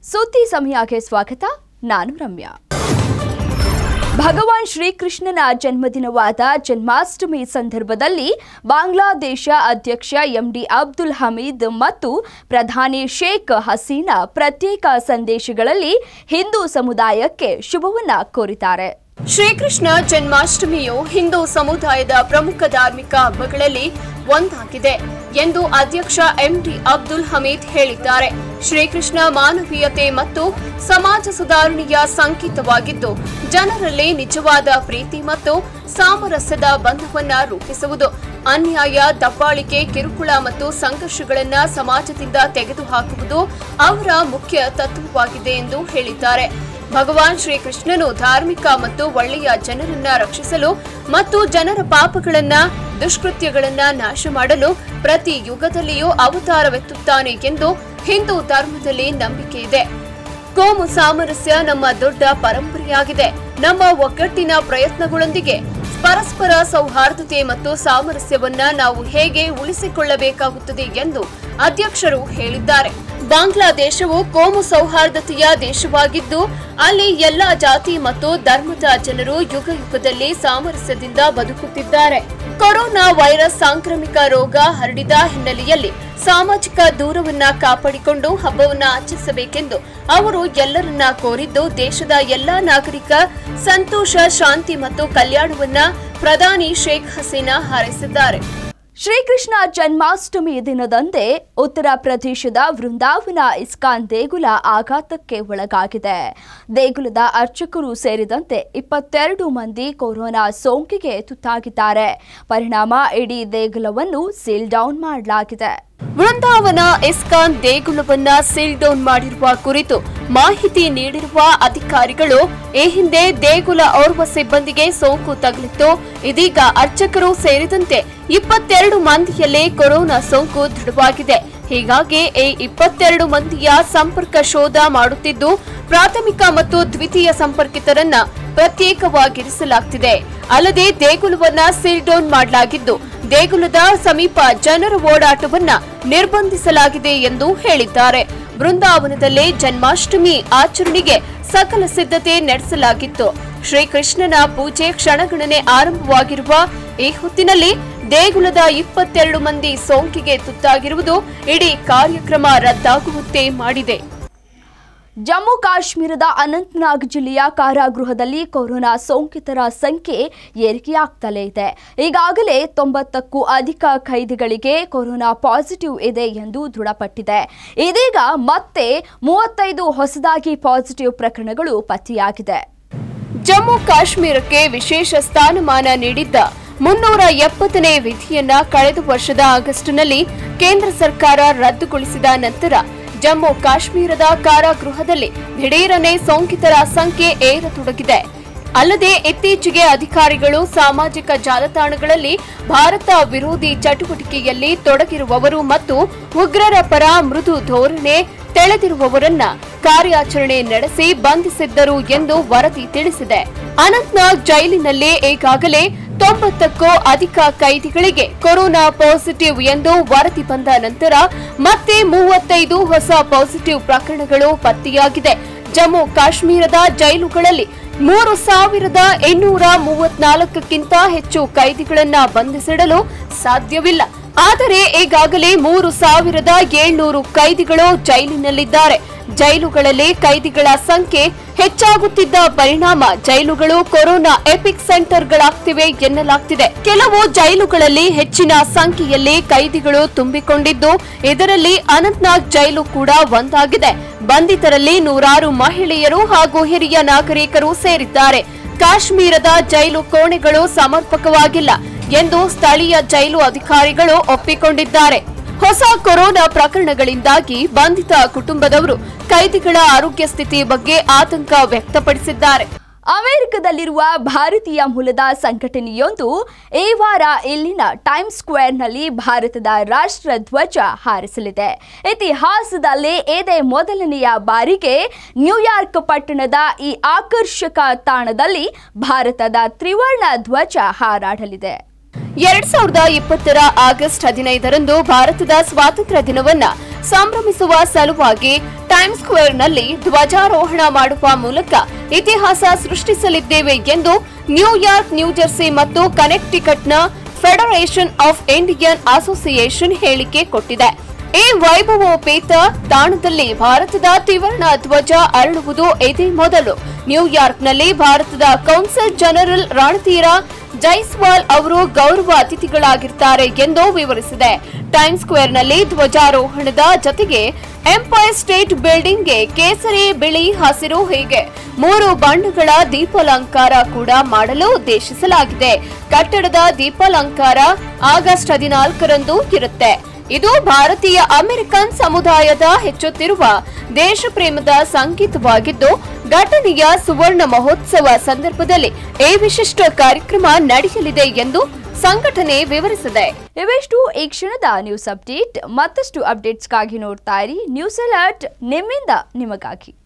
ಸುದ್ದಿ ಸಮಯಕ್ಕೆ ಸ್ವಾಗತ ನಾನು ರಮ್ಯಾ ಭಗವಾನ್ ಶ್ರೀಕೃಷ್ಣನ ಜನ್ಮದಿನವಾದ ಜನ್ಮಾಷ್ಟಮಿ ಸಂದರ್ಭದಲ್ಲಿ ಬಾಂಗ್ಲಾದೇಶ ಅಧ್ಯಕ್ಷ ಎಂಡಿ ಅಬ್ದುಲ್ ಹಮೀದ್ ಮತ್ತು ಪ್ರಧಾನಿ ಶೇಖ್ ಹಸೀನಾ ಪ್ರತ್ಯೇಕ ಸಂದೇಶಗಳಲ್ಲಿ ಹಿಂದೂ ಸಮುದಾಯಕ್ಕೆ ಶುಭವನ್ನ ಕೋರಿದ್ದಾರೆ ಶ್ರೀಕೃಷ್ಣ ಜನ್ಮಾಷ್ಟಮಿಯು ಹಿಂದೂ ಸಮುದಾಯದ ಪ್ರಮುಖ ಧಾರ್ಮಿಕ ಹಬ್ಬಗಳಲ್ಲಿ ಒಂದಾಗಿದೆ ಎಂದು ಅಧ್ಯಕ್ಷ ಎಂಡಿ ಅಬ್ದುಲ್ ಹಮೀದ್ ಹೇಳಿದ್ದಾರೆ ಶ್ರೀಕೃಷ್ಣ ಮಾನವೀಯತೆ ಮತ್ತು ಸಮಾಜ ಸುಧಾರಣೆಯ ಸಂಕೇತವಾಗಿದ್ದು ಜನರಲ್ಲಿ ನಿಜವಾದ ಪ್ರೀತಿ ಮತ್ತು ಸಾಮರಸ್ಯದ ಬಂಧವನ್ನ ರೂಪಿಸುವುದು ಅನ್ಯಾಯ ದಬ್ಬಾಳಿಕೆ ಕಿರುಕುಳ ಮತ್ತು ಸಂಘರ್ಷಗಳನ್ನ ಸಮಾಜದಿಂದ ತೆಗೆದುಹಾಕುವುದು ಅವರ ಮುಖ್ಯ ತತ್ವವಾಗಿದೆ ಎಂದು ಹೇಳಿದ್ದಾರೆ ಭಗವಾನ್ ಶ್ರೀಕೃಷ್ಣನು ಧಾರ್ಮಿಕ ಮತ್ತು ಒಳ್ಳೆಯ ಜನರನ್ನ ರಕ್ಷಿಸಲು ಮತ್ತು ಜನರ ಪಾಪಗಳನ್ನ ದುಷ್ಕೃತ್ಯಗಳನ್ನ ನಾಶ ಮಾಡಲು ಪ್ರತಿ ಯುಗದಲ್ಲಿಯೂ ಅವತಾರವೆತ್ತುತ್ತಾನೆ ಎಂದು ಹಿಂದೂ ಧರ್ಮದಲ್ಲಿ ನಂಬಿಕೆ ಇದೆ ಕೋಮು ಸಾಮರಸ್ಯ ನಮ್ಮ ದೊಡ್ಡ ಪರಂಪರೆಯಾಗಿದೆ ನಮ್ಮ ಒಗ್ಗಟ್ಟಿನ ಪ್ರಯತ್ನಗಳೊಂದಿಗೆ ಪರಸ್ಪರ ಸೌಹಾರ್ದತೆ ಮತ್ತು ಸಾಮರಸ್ಯವನ್ನ ನಾವು ಹೇಗೆ ಉಳಿಸಿಕೊಳ್ಳಬೇಕಾಗುತ್ತದೆ ಎಂದು ಅಧ್ಯಕ್ಷರು ಹೇಳಿದ್ದಾರೆ ಬಾಂಗ್ಲಾದೇಶವು ಕೋಮು ಸೌಹಾರ್ದತೆಯ ದೇಶವಾಗಿದ್ದು ಅಲ್ಲಿ ಎಲ್ಲಾ ಜಾತಿ ಮತ್ತು ಧರ್ಮದ ಜನರು ಯುಗ ಯುಗದಲ್ಲಿ ಸಾಮರಸ್ಯದಿಂದ ಬದುಕುತ್ತಿದ್ದಾರೆ ಕೊರೋನಾ ವೈರಸ್ ಸಾಂಕ್ರಾಮಿಕ ರೋಗ ಹರಡಿದ ಹಿನ್ನೆಲೆಯಲ್ಲಿ ಸಾಮಾಜಿಕ ದೂರವನ್ನ ಕಾಪಾಡಿಕೊಂಡು ಹಬ್ಬವನ್ನ ಆಚರಿಸಬೇಕೆಂದು ಅವರು ಎಲ್ಲರನ್ನ ಕೋರಿದ್ದು ದೇಶದ ಎಲ್ಲಾ ನಾಗರಿಕ ಸಂತೋಷ ಶಾಂತಿ ಮತ್ತು ಕಲ್ಯಾಣವನ್ನ ಪ್ರಧಾನಿ ಶೇಖ್ ಹಸೀನಾ ಹಾರೈಸಿದ್ದಾರೆ ಶ್ರೀಕೃಷ್ಣ ಜನ್ಮಾಷ್ಟಮಿ ದಿನದಂದೇ ಉತ್ತರ ಪ್ರದೇಶದ ವೃಂದಾವನ ಇಸ್ಕಾನ್ ದೇಗುಲ ಆಘಾತಕ್ಕೆ ಒಳಗಾಗಿದೆ ದೇಗುಲದ ಅರ್ಚಕರು ಸೇರಿದಂತೆ ಇಪ್ಪತ್ತೆರಡು ಮಂದಿ ಕೊರೋನಾ ಸೋಂಕಿಗೆ ತುತ್ತಾಗಿದ್ದಾರೆ ಪರಿಣಾಮ ಇಡೀ ದೇಗುಲವನ್ನು ಸೀಲ್ ಡೌನ್ ಮಾಡಲಾಗಿದೆ ವೃಂದಾವನ ಇಸ್ಕಾನ್ ದೇಗುಲವನ್ನ ಸೀಲ್ ಡೌನ್ ಮಾಡಿರುವ ಕುರಿತು ಮಾಹಿತಿ ನೀಡಿರುವ ಅಧಿಕಾರಿಗಳು ಈ ಹಿಂದೆ ದೇಗುಲ ಓರ್ವ ಸಿಬ್ಬಂದಿಗೆ ಸೋಂಕು ತಗುಲಿತ್ತು ಇದೀಗ ಅರ್ಚಕರು ಸೇರಿದಂತೆ ಇಪ್ಪತ್ತೆರಡು ಮಂದಿಯಲ್ಲೇ ಕೊರೋನಾ ಸೋಂಕು ದೃಢವಾಗಿದೆ ಹೀಗಾಗಿ ಈ ಇಪ್ಪತ್ತೆರಡು ಮಂದಿಯ ಸಂಪರ್ಕ ಶೋಧ ಮಾಡುತ್ತಿದ್ದು ಪ್ರಾಥಮಿಕ ಮತ್ತು ದ್ವಿತೀಯ ಸಂಪರ್ಕಿತರನ್ನ ಪ್ರತ್ಯೇಕವಾಗಿರಿಸಲಾಗ್ತಿದೆ ಅಲ್ಲದೆ ದೇಗುಲವನ್ನ ಸೀಲ್ ಡೌನ್ ಮಾಡಲಾಗಿದ್ದು ದೇಗುಲದ ಸಮೀಪ ಜನರ ಓಡಾಟವನ್ನ ನಿರ್ಬಂಧಿಸಲಾಗಿದೆ ಎಂದು ಹೇಳಿದ್ದಾರೆ ಬೃಂದಾವನದಲ್ಲಿ ಜನ್ಮಾಷ್ಟಮಿ ಆಚರಣೆಗೆ ಸಕಲ ಸಿದ್ಧತೆ ನಡೆಸಲಾಗಿತ್ತು ಶ್ರೀಕೃಷ್ಣನ ಪೂಜೆ ಕ್ಷಣಗಣನೆ ಆರಂಭವಾಗಿರುವ ಈ ಹೊತ್ತಿನಲ್ಲಿ ದೇಗುಲದ ಇಪ್ಪತ್ತೆರಡು ಮಂದಿ ಸೋಂಕಿಗೆ ತುತ್ತಾಗಿರುವುದು ಇಡೀ ಕಾರ್ಯಕ್ರಮ ರದ್ದಾಗುವಂತೆ ಮಾಡಿದೆ ಜಮ್ಮು ಕಾಶ್ಮೀರದ ಅನಂತನಾಗ್ ಜಿಲ್ಲೆಯ ಕಾರಾಗೃಹದಲ್ಲಿ ಕೊರೋನಾ ಸೋಂಕಿತರ ಸಂಖ್ಯೆ ಏರಿಕೆಯಾಗ್ತಲೇ ಇದೆ ಈಗಾಗಲೇ ತೊಂಬತ್ತಕ್ಕೂ ಅಧಿಕ ಖೈದಿಗಳಿಗೆ ಕೊರೋನಾ ಪಾಸಿಟಿವ್ ಇದೆ ಎಂದು ದೃಢಪಟ್ಟಿದೆ ಇದೀಗ ಮತ್ತೆ ಮೂವತ್ತೈದು ಹೊಸದಾಗಿ ಪಾಸಿಟಿವ್ ಪ್ರಕರಣಗಳು ಪತ್ತೆಯಾಗಿದೆ ಜಮ್ಮು ಕಾಶ್ಮೀರಕ್ಕೆ ವಿಶೇಷ ಸ್ಥಾನಮಾನ ನೀಡಿದ್ದ ಮುನ್ನೂರ ಎಪ್ಪತ್ತನೇ ವಿಧಿಯನ್ನ ಕಳೆದ ವರ್ಷದ ಆಗಸ್ಟ್ನಲ್ಲಿ ಕೇಂದ್ರ ಸರ್ಕಾರ ರದ್ದುಗೊಳಿಸಿದ ನಂತರ ಜಮ್ಮು ಕಾಶ್ಮೀರದ ಕಾರಾಗೃಹದಲ್ಲಿ ದಿಢೀರನೆ ಸೋಂಕಿತರ ಸಂಖ್ಯೆ ಏರತೊಡಗಿದೆ ಅಲ್ಲದೆ ಇತ್ತೀಚೆಗೆ ಅಧಿಕಾರಿಗಳು ಸಾಮಾಜಿಕ ಜಾಲತಾಣಗಳಲ್ಲಿ ಭಾರತ ವಿರೋಧಿ ಚಟುವಟಿಕೆಯಲ್ಲಿ ತೊಡಗಿರುವವರು ಮತ್ತು ಉಗ್ರರ ಪರ ಮೃದು ಧೋರಣೆ ತೆಳೆದಿರುವವರನ್ನ ಕಾರ್ಯಾಚರಣೆ ನಡೆಸಿ ಬಂಧಿಸಿದ್ದರು ಎಂದು ವರದಿ ತಿಳಿಸಿದೆ ಅನಂತ್ನಾಗ್ ಜೈಲಿನಲ್ಲಿ ಈಗಾಗಲೇ ತೊಂಬತ್ತಕ್ಕೂ ಅಧಿಕ ಕೈದಿಗಳಿಗೆ ಕೊರೋನಾ ಪಾಸಿಟಿವ್ ಎಂದು ವರದಿ ಬಂದ ನಂತರ ಮತ್ತೆ ಮೂವತ್ತೈದು ಹೊಸ ಪಾಸಿಟಿವ್ ಪ್ರಕರಣಗಳು ಪತ್ತೆಯಾಗಿದೆ ಜಮ್ಮು ಕಾಶ್ಮೀರದ ಜೈಲುಗಳಲ್ಲಿ ಮೂರು ಸಾವಿರದ ಇನ್ನೂರ ಮೂವತ್ನಾಲ್ಕಕ್ಕಿಂತ ಹೆಚ್ಚು ಕೈದಿಗಳನ್ನ ಬಂಧಿಸಿಡಲು ಸಾಧ್ಯವಿಲ್ಲ ಆದರೆ ಈಗಾಗಲೇ ಮೂರು ಸಾವಿರದ ಏಳ್ನೂರು ಕೈದಿಗಳು ಜೈಲಿನಲ್ಲಿದ್ದಾರೆ ಜೈಲುಗಳಲ್ಲಿ ಕೈದಿಗಳ ಸಂಖ್ಯೆ ಹೆಚ್ಚಾಗುತ್ತಿದ್ದ ಪರಿಣಾಮ ಜೈಲುಗಳು ಕೊರೋನಾ ಎಪಿಕ್ ಸೆಂಟರ್ಗಳಾಗ್ತಿವೆ ಎನ್ನಲಾಗ್ತಿದೆ ಕೆಲವು ಜೈಲುಗಳಲ್ಲಿ ಹೆಚ್ಚಿನ ಸಂಖ್ಯೆಯಲ್ಲಿ ಕೈದಿಗಳು ತುಂಬಿಕೊಂಡಿದ್ದು ಇದರಲ್ಲಿ ಅನಂತ್ನಾಗ್ ಜೈಲು ಕೂಡ ಒಂದಾಗಿದೆ ಬಂಧಿತರಲ್ಲಿ ನೂರಾರು ಮಹಿಳೆಯರು ಹಾಗೂ ಹಿರಿಯ ನಾಗರಿಕರು ಸೇರಿದ್ದಾರೆ ಕಾಶ್ಮೀರದ ಜೈಲು ಕೋಣೆಗಳು ಸಮರ್ಪಕವಾಗಿಲ್ಲ ಎಂದು ಸ್ಥಳೀಯ ಜೈಲು ಅಧಿಕಾರಿಗಳು ಒಪ್ಪಿಕೊಂಡಿದ್ದಾರೆ ಹೊಸ ಕೊರೋನಾ ಪ್ರಕರಣಗಳಿಂದಾಗಿ ಬಂಧಿತ ಕುಟುಂಬದವರು ಕೈದಿಗಳ ಆರೋಗ್ಯ ಸ್ಥಿತಿ ಬಗ್ಗೆ ಆತಂಕ ವ್ಯಕ್ತಪಡಿಸಿದ್ದಾರೆ ಅಮೆರಿಕದಲ್ಲಿರುವ ಭಾರತೀಯ ಮೂಲದ ಸಂಘಟನೆಯೊಂದು ಈ ವಾರ ಇಲ್ಲಿನ ಟೈಮ್ ಸ್ಕ್ವೇರ್ನಲ್ಲಿ ಭಾರತದ ರಾಷ್ಟ್ರ ಧ್ವಜ ಹಾರಿಸಲಿದೆ ಇತಿಹಾಸದಲ್ಲೇ ಇದೇ ಮೊದಲನೆಯ ಬಾರಿಗೆ ನ್ಯೂಯಾರ್ಕ್ ಪಟ್ಟಣದ ಈ ಆಕರ್ಷಕ ತಾಣದಲ್ಲಿ ಭಾರತದ ತ್ರಿವರ್ಣ ಧ್ವಜ ಹಾರಾಡಲಿದೆ ಎರಡ್ ಸಾವಿರದ ಇಪ್ಪತ್ತರ ಆಗಸ್ಟ್ ಹದಿನೈದರಂದು ಭಾರತದ ಸ್ವಾತಂತ್ರ್ಯ ದಿನವನ್ನ ಸಂಭ್ರಮಿಸುವ ಸಲುವಾಗಿ ಟೈಮ್ ಸ್ಕ್ವೇರ್ನಲ್ಲಿ ಧ್ವಜಾರೋಹಣ ಮಾಡುವ ಮೂಲಕ ಇತಿಹಾಸ ಸೃಷ್ಟಿಸಲಿದ್ದೇವೆ ಎಂದು ನ್ಯೂಯಾರ್ಕ್ ನ್ಯೂಜೆರ್ಸಿ ಮತ್ತು ಕನೆಕ್ಟಿಕಟ್ನ ಫೆಡರೇಷನ್ ಆಫ್ ಇಂಡಿಯನ್ ಅಸೋಸಿಯೇಷನ್ ಹೇಳಿಕೆ ಕೊಟ್ಟಿದೆ ಈ ವೈಭವೋಪೇತ ತಾಣದಲ್ಲಿ ಭಾರತದ ತ್ರಿವರ್ಣ ಧ್ವಜ ಅರಳುವುದು ಇದೇ ಮೊದಲು ನ್ಯೂಯಾರ್ಕ್ನಲ್ಲಿ ಭಾರತದ ಕೌನ್ಸಿಲ್ ಜನರಲ್ ರಣಧೀರ ಜೈಸ್ವಾಲ್ ಅವರು ಗೌರವ ಅತಿಥಿಗಳಾಗಿರ್ತಾರೆ ಎಂದು ವಿವರಿಸಿದೆ ಟೈಮ್ ಸ್ಕ್ವೇರ್ನಲ್ಲಿ ಧ್ವಜಾರೋಹಣದ ಜೊತೆಗೆ ಎಂಪೈರ್ ಸ್ಟೇಟ್ ಬಿಲ್ಡಿಂಗ್ಗೆ ಕೇಸರಿ ಬಿಳಿ ಹಸಿರು ಹೀಗೆ ಮೂರು ಬಣ್ಣಗಳ ದೀಪಾಲಂಕಾರ ಕೂಡ ಮಾಡಲು ಉದ್ದೇಶಿಸಲಾಗಿದೆ ಕಟ್ಟಡದ ದೀಪಾಲಂಕಾರ ಆಗಸ್ಟ್ ಹದಿನಾಲ್ಕರಂದು ಇರುತ್ತೆ ಇದು ಭಾರತೀಯ ಅಮೆರಿಕನ್ ಸಮುದಾಯದ ಹೆಚ್ಚುತ್ತಿರುವ ದೇಶ ಪ್ರೇಮದ ಸಂಕೇತವಾಗಿದ್ದು ಘಟನೆಯ ಸುವರ್ಣ ಮಹೋತ್ಸವ ಸಂದರ್ಭದಲ್ಲಿ ಈ ವಿಶಿಷ್ಟ ಕಾರ್ಯಕ್ರಮ ನಡೆಯಲಿದೆ ಎಂದು ಸಂಘಟನೆ ವಿವರಿಸಿದೆ ಇವೆಷ್ಟು ಈ ಕ್ಷಣದ ನ್ಯೂಸ್ ಅಪ್ಡೇಟ್ ಮತ್ತಷ್ಟು ಅಪ್ಡೇಟ್ಸ್ಗಾಗಿ ನೋಡ್ತಾ ಇರಿ ನ್ಯೂಸ್ ಅಲರ್ಟ್ ನಿಮ್ಮಿಂದ ನಿಮಗಾಗಿ